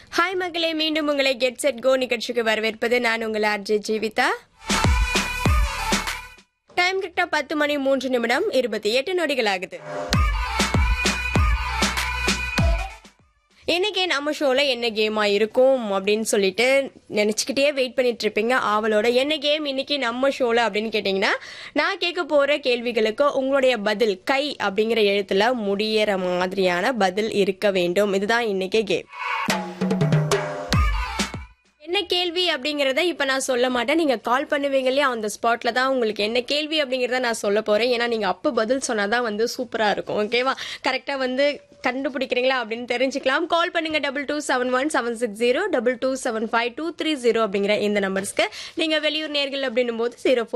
hi மக்களே மீண்டும் உங்களை கெட் செட் கோ நிகழ்ச்சிக்கு வரவேற்பது நான் உங்கள் ஆர்ஜே ஜீவிதா டைம் கரெக்டா பத்து மணி மூன்று நிமிடம் இருபத்தி எட்டு நொடிகள் ஆகுது இன்னைக்கு நம்ம ஷோல என்ன கேமா இருக்கும் அப்படின்னு சொல்லிட்டு நினைச்சுக்கிட்டே வெயிட் பண்ணிட்டு இருப்பீங்க ஆவலோட என்ன கேம் இன்னைக்கு நம்ம ஷோல அப்படின்னு கேட்டீங்கன்னா நான் கேட்க போற கேள்விகளுக்கு உங்களுடைய பதில் கை அப்படிங்கிற எழுத்துல முடியற மாதிரியான பதில் இருக்க வேண்டும் இதுதான் இன்னைக்கு கேம் என்ன கேள்வி அப்படிங்கறத இப்ப நான் சொல்ல மாட்டேன் நீங்க கால் பண்ணுவீங்க இல்லையா அந்த ஸ்பாட்ல தான் உங்களுக்கு என்ன கேள்வி அப்படிங்கறத நான் சொல்ல போறேன் ஏன்னா நீங்க அப்ப பதில் சொன்னாதான் வந்து சூப்பரா இருக்கும் ஓகேவா கரெக்டா வந்து கண்டுபிடிக்கிறீங்களா அப்படின்னு தெரிஞ்சுக்கலாம் கால் பண்ணுங்க double two seven one seven six zero double two seven five two three zero அப்படிங்கிற இந்த நம்பர்ஸ்க்கு நீங்க வெளியூர் நேர்கள் அப்படின்னும் போது ஜீரோ